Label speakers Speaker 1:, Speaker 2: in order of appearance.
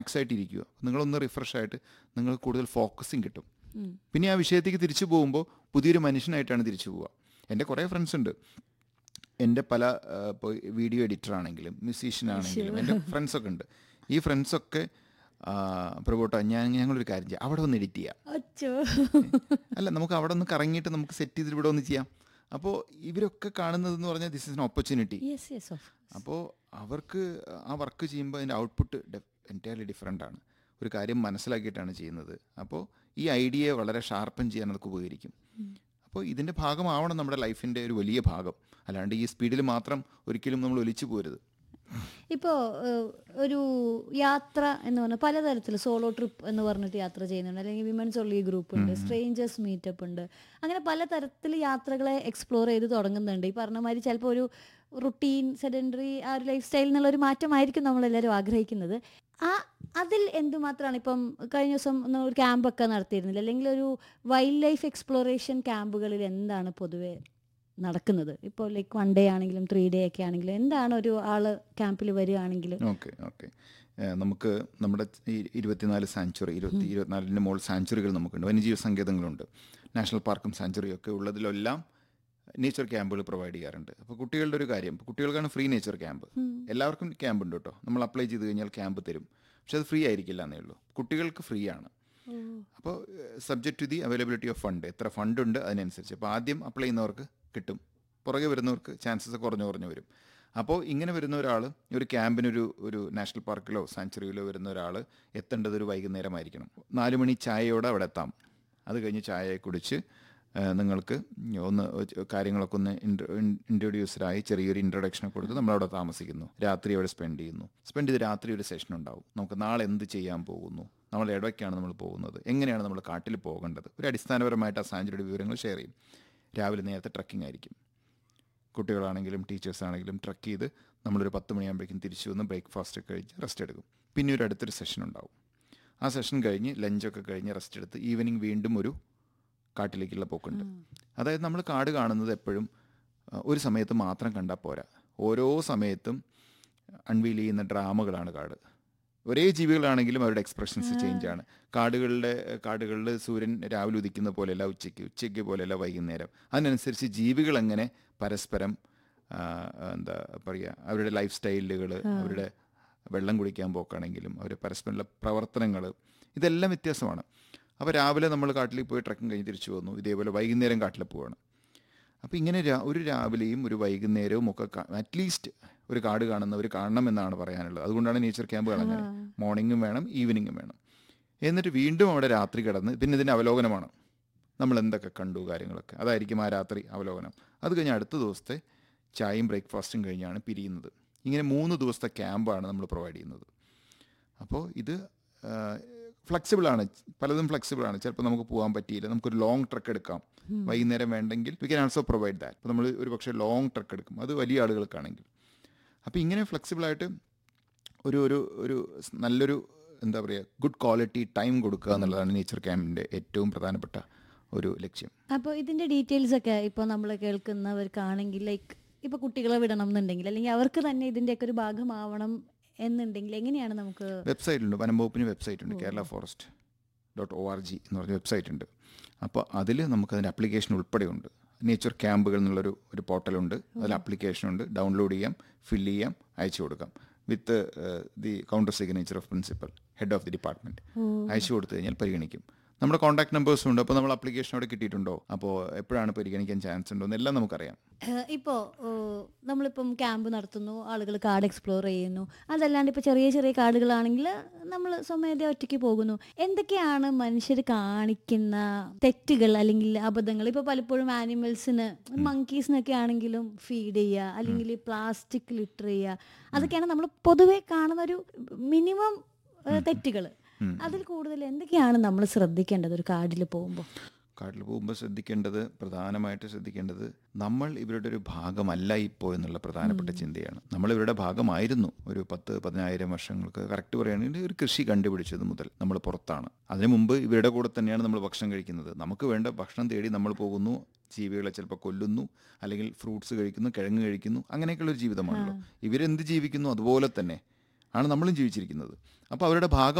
Speaker 1: Relax ആയിട്ട് ഇരിക്കുക നിങ്ങളൊന്ന് റിഫ്രഷ് ആയിട്ട് നിങ്ങൾ കൂടുതൽ ഫോക്കസിങ് കിട്ടും
Speaker 2: ഉം.
Speaker 1: പിന്നെ ആ വിഷയത്തേക്ക് തിരിച്ചു പോകുമ്പോൾ പുതിയൊരു മനുഷ്യനായിട്ടാണ് തിരിച്ചു പോവുക എൻ്റെ കുറേ ഫ്രണ്ട്സ് ഉണ്ട് എൻ്റെ പല ആ, ഇപ്പോൾ വീഡിയോ എഡിറ്റർ ആണെങ്കിലും മ്യൂസീഷ്യൻ ആണെങ്കിലും എൻ്റെ ഫ്രണ്ട്സൊക്കെ ഉണ്ട് ഈ ഫ്രണ്ട്സൊക്കെ പ്രഭോട്ടോ ഞാൻ ഞങ്ങളൊരു കാര്യം ചെയ്യാം അവിടെ ഒന്ന് എഡിറ്റ് ചെയ്യാം
Speaker 2: അച്ചോ
Speaker 1: അല്ല നമുക്ക് അവിടെ ഒന്ന് കറങ്ങിയിട്ട് നമുക്ക് സെറ്റ് ചെയ്തിട്ട് ഇവിടെ ഒന്ന് ചെയ്യാം അപ്പോൾ ഇവരൊക്കെ കാണുന്നതെന്ന് പറഞ്ഞാൽ this is an opportunity
Speaker 2: yes yes of
Speaker 1: അപ്പോൾ അവർക്ക് ആ വർക്ക് ചെയ്യുമ്പോൾ അതിൻ്റെ ഔട്ട്പുട്ട് എൻറ്റയർലി ഡിഫറെൻ്റ് ആണ് ഒരു കാര്യം മനസ്സിലാക്കിയിട്ടാണ് ചെയ്യുന്നത് അപ്പോൾ ഈ ഐഡിയയെ വളരെ ഷാർപ്പൻ ചെയ്യാൻ അതൊക്കെ ഉപകരിക്കും അപ്പോൾ ഇതിൻ്റെ ഭാഗമാവണം നമ്മുടെ ലൈഫിൻ്റെ ഒരു വലിയ ഭാഗം അല്ലാണ്ട് ഈ സ്പീഡിൽ മാത്രം ഒരിക്കലും നമ്മൾ ഒലിച്ചു പോരുത്
Speaker 2: ഇപ്പോൾ ഒരു യാത്ര എന്ന് പറഞ്ഞാൽ പലതരത്തിൽ സോളോ ട്രിപ്പ് എന്ന് പറഞ്ഞിട്ട് യാത്ര ചെയ്യുന്നുണ്ട് അല്ലെങ്കിൽ വിമൻസ് ഒള്ളി ഗ്രൂപ്പ് ഉണ്ട് സ്ട്രേഞ്ചേഴ്സ് മീറ്റപ്പ് ഉണ്ട് അങ്ങനെ പലതരത്തിൽ യാത്രകളെ എക്സ്പ്ലോർ ചെയ്ത് തുടങ്ങുന്നുണ്ട് ഈ പറഞ്ഞ മാതിരി ചിലപ്പോൾ ഒരു റുട്ടീൻ സെഡൻഡറി ആ ഒരു ലൈഫ് സ്റ്റൈലിൽ നിന്നുള്ള ഒരു മാറ്റമായിരിക്കും നമ്മളെല്ലാവരും ആഗ്രഹിക്കുന്നത് ആ അതിൽ എന്തുമാത്രമാണ് ഇപ്പം കഴിഞ്ഞ ദിവസം ഒന്ന് ഒരു ക്യാമ്പൊക്കെ നടത്തിയിരുന്നില്ല അല്ലെങ്കിൽ ഒരു വൈൽഡ് ലൈഫ് എക്സ്പ്ലോറേഷൻ ക്യാമ്പുകളിൽ എന്താണ് പൊതുവെ നടക്കുന്നത് ഇപ്പോൾ ലൈക്ക് വൺ ഡേ ആണെങ്കിലും ത്രീ ഡേ ഒക്കെ ആണെങ്കിലും എന്താണ് ഒരു ആള് ക്യാമ്പിൽ വരികയാണെങ്കിൽ
Speaker 1: ഓക്കെ ഓക്കെ നമുക്ക് നമ്മുടെ ഈ ഇരുപത്തിനാല് സാഞ്ചുറി ഇരുപത്തി ഇരുപത്തിനാലിൻ്റെ മുകളിൽ സാഞ്ചുറികൾ നമുക്കുണ്ട് വന്യജീവ സങ്കേതങ്ങളുണ്ട് നാഷണൽ പാർക്കും സാഞ്ചുറിയും ഒക്കെ ഉള്ളതിലെല്ലാം നേച്ചർ ക്യാമ്പുകൾ പ്രൊവൈഡ് ചെയ്യാറുണ്ട് അപ്പോൾ കുട്ടികളുടെ ഒരു കാര്യം ഇപ്പോൾ കുട്ടികൾക്കാണ് ഫ്രീ നേച്ചർ ക്യാമ്പ് എല്ലാവർക്കും ക്യാമ്പ് ഉണ്ട് കേട്ടോ നമ്മൾ അപ്ലൈ ചെയ്ത് കഴിഞ്ഞാൽ ക്യാമ്പ് തരും പക്ഷെ അത് ഫ്രീ ആയിരിക്കില്ല എന്നേ ഉള്ളൂ കുട്ടികൾക്ക് ഫ്രീ ആണ് അപ്പോൾ subject to the availability of fund എത്ര ഫണ്ട് ഉണ്ട് അതിനനുസരിച്ച് അപ്പോൾ ആദ്യം അപ്ലൈ ചെയ്യുന്നവർക്ക് കിട്ടും പുറകെ വരുന്നവർക്ക് ചാൻസസ് കുറഞ്ഞു കുറഞ്ഞു വരും അപ്പോൾ ഇങ്ങനെ വരുന്ന ഒരാൾ ഒരു ക്യാമ്പിനൊരു ഒരു നാഷണൽ പാർക്കിലോ സാങ്ച്വറിയിലോ വരുന്ന ഒരാൾ എത്തേണ്ടത് ഒരു വൈകുന്നേരമായിരിക്കണം നാല് മണി ചായയോടെ അവിടെ എത്താം അത് കഴിഞ്ഞ് ചായ കുടിച്ച് ആ, നിങ്ങൾക്ക് ഒന്ന് കാര്യങ്ങളൊക്കെ ഒന്ന് ഇൻട്രൊഡ്യൂസറായി ചെറിയൊരു ഇൻട്രൊഡക്ഷനൊക്കെ കൊടുത്ത് നമ്മളവിടെ താമസിക്കുന്നു രാത്രി അവിടെ സ്പെൻഡ് ചെയ്യുന്നു സ്പെൻഡ് ചെയ്ത് രാത്രി ഒരു സെഷൻ ഉണ്ടാവും നമുക്ക് നാളെ എന്ത് ചെയ്യാൻ പോകുന്നു നമ്മൾ ഇടയ്ക്കാണ് നമ്മൾ പോകുന്നത് എങ്ങനെയാണ് നമ്മൾ കാട്ടിൽ പോകേണ്ടത് ഒരു അടിസ്ഥാനപരമായിട്ട് ആ സാഞ്ചുറിയുടെ വിവരങ്ങൾ ഷെയർ ചെയ്യും രാവിലെ നേരത്തെ ട്രക്കിംഗ് ആയിരിക്കും കുട്ടികളാണെങ്കിലും ടീച്ചേഴ്സ് ആണെങ്കിലും ട്രക്ക് ചെയ്ത് നമ്മളൊരു പത്ത് മണിയാകുമ്പോഴേക്കും തിരിച്ചു വന്ന് ബ്രേക്ക്ഫാസ്റ്റ് ഒക്കെ കഴിച്ച് റെസ്റ്റ് എടുക്കും പിന്നെ ഒരു അടുത്തൊരു സെഷൻ ഉണ്ടാവും ആ സെഷൻ കഴിഞ്ഞ് ലഞ്ചൊക്കെ കഴിഞ്ഞ് റെസ്റ്റ് എടുത്ത് ഈവനിങ് വീണ്ടും ഒരു കാട്ടിലേക്കുള്ള പോക്കുണ്ട് അതായത് നമ്മൾ കാട് കാണുന്നത് എപ്പോഴും ആ, ഒരു സമയത്ത് മാത്രം കണ്ടാൽ പോരാ ഓരോ സമയത്തും അൺവീൽ ചെയ്യുന്ന ഡ്രാമകളാണ് കാട് ഒരേ ജീവികളാണെങ്കിലും അവരുടെ എക്സ്പ്രഷൻസ് ചേഞ്ച് ആണ് കാടുകളുടെ കാടുകളിൽ സൂര്യൻ രാവിലെ ഉദിക്കുന്ന പോലെയല്ല ഉച്ചയ്ക്ക് ഉച്ചയ്ക്ക് പോലെയല്ല വൈകുന്നേരം അതിനനുസരിച്ച് ജീവികൾ എങ്ങനെ പരസ്പരം ആ, എന്താ പറയുക അവരുടെ ലൈഫ് സ്റ്റൈലുകൾ അവരുടെ വെള്ളം കുടിക്കാൻ പോക്കാണെങ്കിലും അവർ പരസ്പരമുള്ള പ്രവർത്തനങ്ങൾ ഇതെല്ലാം വ്യത്യാസമാണ് അപ്പോൾ രാവിലെ നമ്മൾ കാട്ടിൽ പോയി ട്രക്കിംഗ് കഴിഞ്ഞ് തിരിച്ചു വന്നു ഇതേപോലെ വൈകുന്നേരം കാട്ടിൽ പോവാണ് അപ്പോൾ ഇങ്ങനെ രാ- ഒരു രാവിലെയും ഒരു വൈകുന്നേരവും ഒക്കെ അറ്റ്ലീസ്റ്റ് ഒരു കാട് കാണുന്നവർ കാണണം എന്നാണ് പറയാനുള്ളത് അതുകൊണ്ടാണ് നേച്ചർ ക്യാമ്പ് അങ്ങനെ മോർണിംഗും വേണം ഈവനിങ്ങും വേണം എന്നിട്ട് വീണ്ടും അവിടെ രാത്രി കിടന്ന് പിന്നെ ഇതിൻ്റെ അവലോകനമാണ് നമ്മൾ എന്തൊക്കെ കണ്ടു കാര്യങ്ങളൊക്കെ അതായിരിക്കും ആ രാത്രി അവലോകനം അത് കഴിഞ്ഞ് അടുത്ത ദിവസത്തെ ചായയും ബ്രേക്ക്ഫാസ്റ്റും കഴിഞ്ഞാണ് പിരിയുന്നത് ഇങ്ങനെ മൂന്ന് ദിവസത്തെ ക്യാമ്പാണ് നമ്മൾ പ്രൊവൈഡ് ചെയ്യുന്നത് അപ്പോൾ ഇത് ഫ്ലെക്സിബിൾ ആണ് പലതും ഫ്ലെക്സിബിൾ ആണ് ചിലപ്പോൾ നമുക്ക് പോകാൻ പറ്റിയില്ല നമുക്കൊരു ലോങ് ട്രക്ക് എടുക്കാം വൈകുന്നേരം വേണ്ടെങ്കിൽ we can also provide that അപ്പോൾ നമ്മൾ ഒരു പക്ഷേ ലോങ് ട്രക്ക് എടുക്കും അത് വലിയ ആളുകൾക്കാണെങ്കിൽ അപ്പോൾ ഇങ്ങനെ ഫ്ലെക്സിബിളായിട്ട് ഒരു ഒരു ഒരു സ് നല്ലൊരു എന്താ പറയുക ഗുഡ് ക്വാളിറ്റി ടൈം കൊടുക്കുക എന്നുള്ളതാണ് നേച്ചർ ക്യാമ്പിൻ്റെ ഏറ്റവും പ്രധാനപ്പെട്ട ഒരു ലക്ഷ്യം
Speaker 2: അപ്പോൾ ഇതിന്റെ ഡീറ്റെയിൽസ് ഒക്കെ ഇപ്പോൾ നമ്മൾ കേൾക്കുന്നവർക്കാണെങ്കിൽ ലൈക്ക് ഇപ്പോൾ കുട്ടികളെ വിടണം എന്നുണ്ടെങ്കിൽ അല്ലെങ്കിൽ അവർക്ക് തന്നെ ഇതിൻ്റെയൊക്കെ ഒരു ഭാഗമാവണം എന്നുണ്ടെങ്കിൽ എങ്ങനെയാണ് നമുക്ക്
Speaker 1: വെബ്സൈറ്റുണ്ട് വനം വകുപ്പിന് വെബ്സൈറ്റ് ഉണ്ട് Kerala forest dot O R G എന്ന് പറഞ്ഞ വെബ്സൈറ്റ് ഉണ്ട് അപ്പോൾ അതിൽ നമുക്ക് അതിൻ്റെ അപ്ലിക്കേഷൻ ഉൾപ്പെടെയുണ്ട് നേച്ചർ ക്യാമ്പുകൾ എന്നുള്ളൊരു ഒരു പോർട്ടലുണ്ട് അതിൽ അപ്ലിക്കേഷൻ ഉണ്ട് ഡൗൺലോഡ് ചെയ്യാം ഫില്ല് ചെയ്യാം അയച്ചു കൊടുക്കാം with the countersignature of principal head of the department അയച്ചു കൊടുത്തു കഴിഞ്ഞാൽ പരിഗണിക്കും നമ്മുടെ കോൺടാക്ട് നമ്പേഴ്സും ഉണ്ട് അപ്പോൾ നമ്മൾ അപ്ലിക്കേഷൻ അവിടെ കിട്ടിയിട്ടുണ്ടോ അപ്പോൾ എപ്പോഴാണ് പരിഗണിക്കാൻ ചാൻസ് ഉണ്ടോ എന്നെല്ലാം നമുക്കറിയാം
Speaker 2: ഏഹ് ഇപ്പോൾ ഏഹ് നമ്മളിപ്പം ക്യാമ്പ് നടത്തുന്നു ആളുകൾ കാട് എക്സ്പ്ലോർ ചെയ്യുന്നു അതല്ലാണ്ട് ഇപ്പോൾ ചെറിയ ചെറിയ കാടുകളാണെങ്കിൽ നമ്മൾ സ്വമേധ ഒറ്റയ്ക്ക് പോകുന്നു എന്തൊക്കെയാണ് മനുഷ്യർ കാണിക്കുന്ന തെറ്റുകൾ അല്ലെങ്കിൽ അബദ്ധങ്ങൾ ഇപ്പോൾ പലപ്പോഴും ആനിമൽസിന് മങ്കീസിനൊക്കെ ആണെങ്കിലും ഫീഡ് ചെയ്യുക അല്ലെങ്കിൽ പ്ലാസ്റ്റിക് ലിറ്റർ ചെയ്യുക അതൊക്കെയാണ് നമ്മൾ പൊതുവെ കാണുന്ന ഒരു മിനിമം തെറ്റുകൾ അതിൽ കൂടുതൽ എന്തൊക്കെയാണ് നമ്മൾ ശ്രദ്ധിക്കേണ്ടത് ഒരു കാടിൽ പോകുമ്പോൾ
Speaker 1: കാട്ടിൽ പോകുമ്പോൾ ശ്രദ്ധിക്കേണ്ടത് പ്രധാനമായിട്ട് ശ്രദ്ധിക്കേണ്ടത് നമ്മൾ ഇവരുടെ ഒരു ഭാഗമല്ല ഇപ്പോൾ എന്നുള്ള പ്രധാനപ്പെട്ട ചിന്തയാണ് നമ്മൾ ഇവരുടെ ഭാഗമായിരുന്നു ഒരു പത്ത് പതിനായിരം വർഷങ്ങൾക്ക് കറക്റ്റ് പറയുകയാണെങ്കിൽ ഒരു കൃഷി കണ്ടുപിടിച്ചത് മുതൽ നമ്മൾ പുറത്താണ് അതിനു മുമ്പ് ഇവരുടെ കൂടെ തന്നെയാണ് നമ്മൾ ഭക്ഷണം കഴിക്കുന്നത് നമുക്ക് വേണ്ട ഭക്ഷണം തേടി നമ്മൾ പോകുന്നു ജീവികളെ ചിലപ്പോൾ കൊല്ലുന്നു അല്ലെങ്കിൽ ഫ്രൂട്ട്സ് കഴിക്കുന്നു കിഴങ്ങ് കഴിക്കുന്നു അങ്ങനെയൊക്കെയുള്ള ഒരു ജീവിതമാണല്ലോ ഇവരെന്ത് ജീവിക്കുന്നു അതുപോലെ തന്നെ ആണ് നമ്മളും ജീവിച്ചിരിക്കുന്നത് അപ്പോൾ അവരുടെ ഭാഗം